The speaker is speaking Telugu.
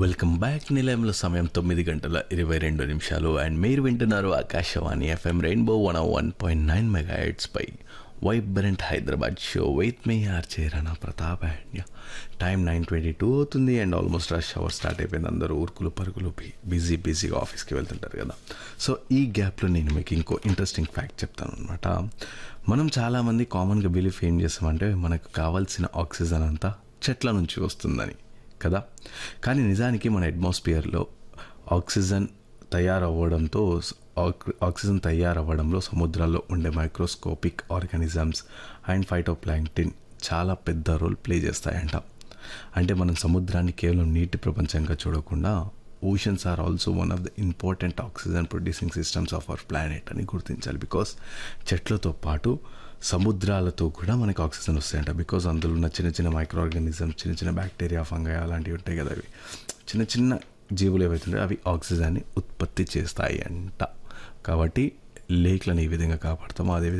వెల్కమ్ బ్యాక్ నిలయంలో సమయం తొమ్మిది గంటల ఇరవై రెండు నిమిషాలు అండ్ మీరు వింటున్నారు Akashvani FM rainbow one one point nine mega పై vibrant Hyderabad show with me RJ Rana Pratap and time nine twenty two అవుతుంది and almost rush hour start అయిపోయింది అందరూ ఊరుకులు పరుగులు బిజీ బిజీగా ఆఫీస్కి వెళ్తుంటారు కదా సో ఈ గ్యాప్లో నేను మీకు ఇంకో ఇంట్రెస్టింగ్ ఫ్యాక్ట్ చెప్తాను అనమాట మనం చాలామంది కామన్గా బిలీఫ్ ఏం చేస్తామంటే మనకు కావాల్సిన ఆక్సిజన్ అంతా చెట్ల నుంచి వస్తుందని కదా కానీ నిజానికి మన అట్మాస్ఫియర్లో ఆక్సిజన్ తయారవ్వడంతో ఆక్- ఆక్సిజన్ తయారవ్వడంలో సముద్రాల్లో ఉండే మైక్రోస్కోపిక్ ఆర్గానిజమ్స్ అండ్ ఫైటోప్లాంక్టిన్ చాలా పెద్ద రోల్ ప్లే చేస్తాయంట అంటే మనం సముద్రాన్ని కేవలం నీటి ప్రపంచంగా చూడకుండా oceans are also one of the important oxygen producing systems of our planet అని గుర్తించాలి బికాస్ చెట్లతో పాటు సముద్రాలతో కూడా మనకి ఆక్సిజన్ వస్తాయంట బికాజ్ అందులో ఉన్న చిన్న చిన్న మైక్రో ఆర్గానిజమ్స్ చిన్న చిన్న బ్యాక్టీరియా ఫంగై అలాంటివి ఉంటాయి కదా అవి చిన్న చిన్న జీవులు ఏవైతుంటాయో అవి ఆక్సిజన్ని ఉత్పత్తి చేస్తాయి అంట కాబట్టి లేక్లను ఈ విధంగా కాపాడతామో అదేవిధంగా